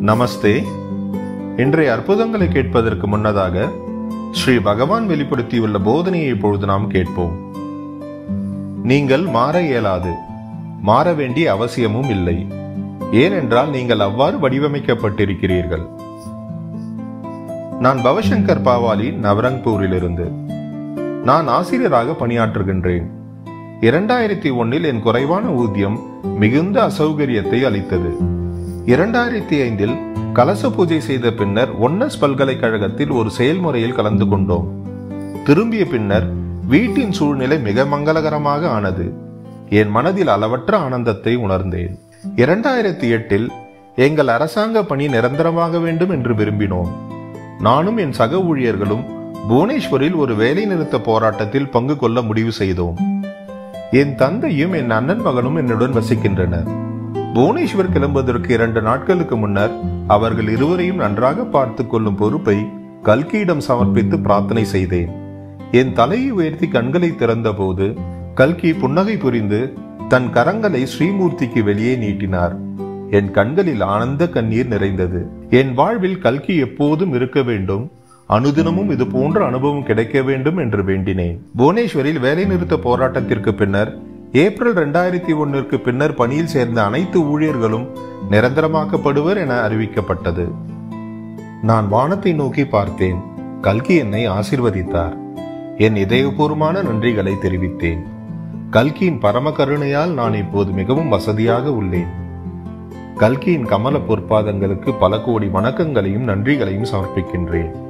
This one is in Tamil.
நமஸ்தே இன்றைய அற்புதங்களை கேட்பதற்கு முன்னதாக ஸ்ரீ பகவான் வெளிப்படுத்தியுள்ள போதனையை இப்பொழுது நாம் கேட்போம் நீங்கள் மாற இயலாது மாற வேண்டிய அவசியமும் இல்லை ஏனென்றால் நீங்கள் அவ்வாறு வடிவமைக்கப்பட்டிருக்கிறீர்கள் நான் பவசங்கர் பாவாலி நவரங்பூரிலிருந்து நான் ஆசிரியராக பணியாற்றுகின்றேன் இரண்டாயிரத்தி ஒன்னில் என் குறைவான ஊதியம் மிகுந்த அசௌகரியத்தை அளித்தது இரண்டாயிரத்தி ஐந்தில் கலச பூஜை செய்த பின்னர் ஒன்னஸ் பல்கலைக்கழகத்தில் ஒரு செயல்முறையில் கலந்து கொண்டோம் திரும்பிய பின்னர் வீட்டின் சூழ்நிலை மிக மங்களகரமாக ஆனது என் மனதில் அளவற்ற ஆனந்தத்தை உணர்ந்தேன் இரண்டாயிரத்தி எட்டில் எங்கள் அரசாங்க பணி நிரந்தரமாக வேண்டும் என்று விரும்பினோம் நானும் என் சக ஊழியர்களும் புவனேஸ்வரில் ஒரு வேலை நிறுத்த போராட்டத்தில் பங்கு கொள்ள முடிவு செய்தோம் என் தந்தையும் என் அண்ணன் மகனும் என்னுடன் வசிக்கின்றனர் புவனேஸ்வர் கிளம்புவதற்கு இரண்டு நாட்களுக்கு முன்னர் அவர்கள் இருவரையும் நன்றாக பார்த்துக் கொள்ளும் பொறுப்பை கல்கியிடம் சமர்ப்பித்து பிரார்த்தனை செய்தேன் என் தலையை உயர்த்தி கண்களை திறந்தபோது கல்கி புன்னகை புரிந்து தன் கரங்களை ஸ்ரீமூர்த்திக்கு வெளியே நீட்டினார் என் கண்களில் ஆனந்த கண்ணீர் நிறைந்தது என் வாழ்வில் கல்கி எப்போதும் இருக்க வேண்டும் அனுதினமும் இது போன்ற அனுபவம் கிடைக்க வேண்டும் என்று வேண்டினேன் புவனேஸ்வரில் வேலைநிறுத்த போராட்டத்திற்கு பின்னர் ஏப்ரல் இரண்டாயிரத்தி ஒன்னிற்கு பின்னர் பணியில் சேர்ந்த அனைத்து ஊழியர்களும் நிரந்தரமாக்கப்படுவர் என அறிவிக்கப்பட்டது நான் வானத்தை நோக்கி பார்த்தேன் கல்கி என்னை ஆசிர்வதித்தார் என் இதயபூர்வமான நன்றிகளை தெரிவித்தேன் கல்கியின் பரம கருணையால் நான் இப்போது மிகவும் வசதியாக உள்ளேன் கல்கியின் கமல பொற்பாதங்களுக்கு பல கோடி வணக்கங்களையும் நன்றிகளையும் சமர்ப்பிக்கின்றேன்